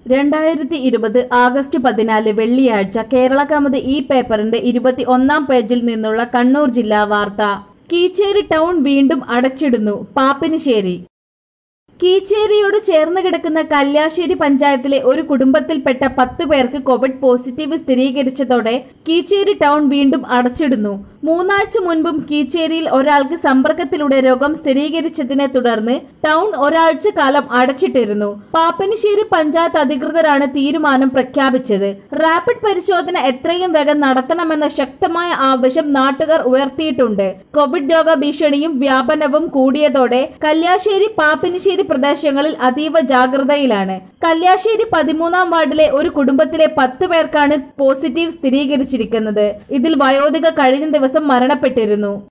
രണ്ടായിരത്തി ഇരുപത് ആഗസ്റ്റ് പതിനാല് വെള്ളിയാഴ്ച കേരള കമത് ഈ പേപ്പറിന്റെ ഇരുപത്തി ഒന്നാം പേജിൽ നിന്നുള്ള കണ്ണൂർ ജില്ലാ വാർത്ത കീച്ചേരി ടൗൺ വീണ്ടും അടച്ചിടുന്നു പാപ്പിനിശ്ശേരി കീച്ചേരിയോട് ചേർന്ന് കിടക്കുന്ന കല്യാശ്ശേരി പഞ്ചായത്തിലെ ഒരു കുടുംബത്തിൽപ്പെട്ട പത്ത് പേർക്ക് കോവിഡ് പോസിറ്റീവ് സ്ഥിരീകരിച്ചതോടെ കീച്ചേരി ടൗൺ വീണ്ടും അടച്ചിടുന്നു മൂന്നാഴ്ച മുൻപും കീച്ചേരിയിൽ ഒരാൾക്ക് സമ്പർക്കത്തിലൂടെ രോഗം സ്ഥിരീകരിച്ചതിനെ തുടർന്ന് ടൗൺ ഒരാഴ്ച കാലം അടച്ചിട്ടിരുന്നു പാപ്പനിശ്ശേരി പഞ്ചായത്ത് അധികൃതരാണ് തീരുമാനം പ്രഖ്യാപിച്ചത് റാപ്പിഡ് പരിശോധന എത്രയും വേഗം നടത്തണമെന്ന ശക്തമായ ആവശ്യം നാട്ടുകാർ ഉയർത്തിയിട്ടുണ്ട് കോവിഡ് രോഗ ഭീഷണിയും വ്യാപനവും കൂടിയതോടെ കല്യാശ്ശേരി പാപ്പിനിശ്ശേരി പ്രദേശങ്ങളിൽ അതീവ ജാഗ്രതയിലാണ് കല്യാശ്ശേരി പതിമൂന്നാം വാർഡിലെ ഒരു കുടുംബത്തിലെ പത്ത് പേർക്കാണ് പോസിറ്റീവ് സ്ഥിരീകരിച്ചിരിക്കുന്നത് ഇതിൽ വയോധിക കഴിഞ്ഞ ദിവസം മരണപ്പെട്ടിരുന്നു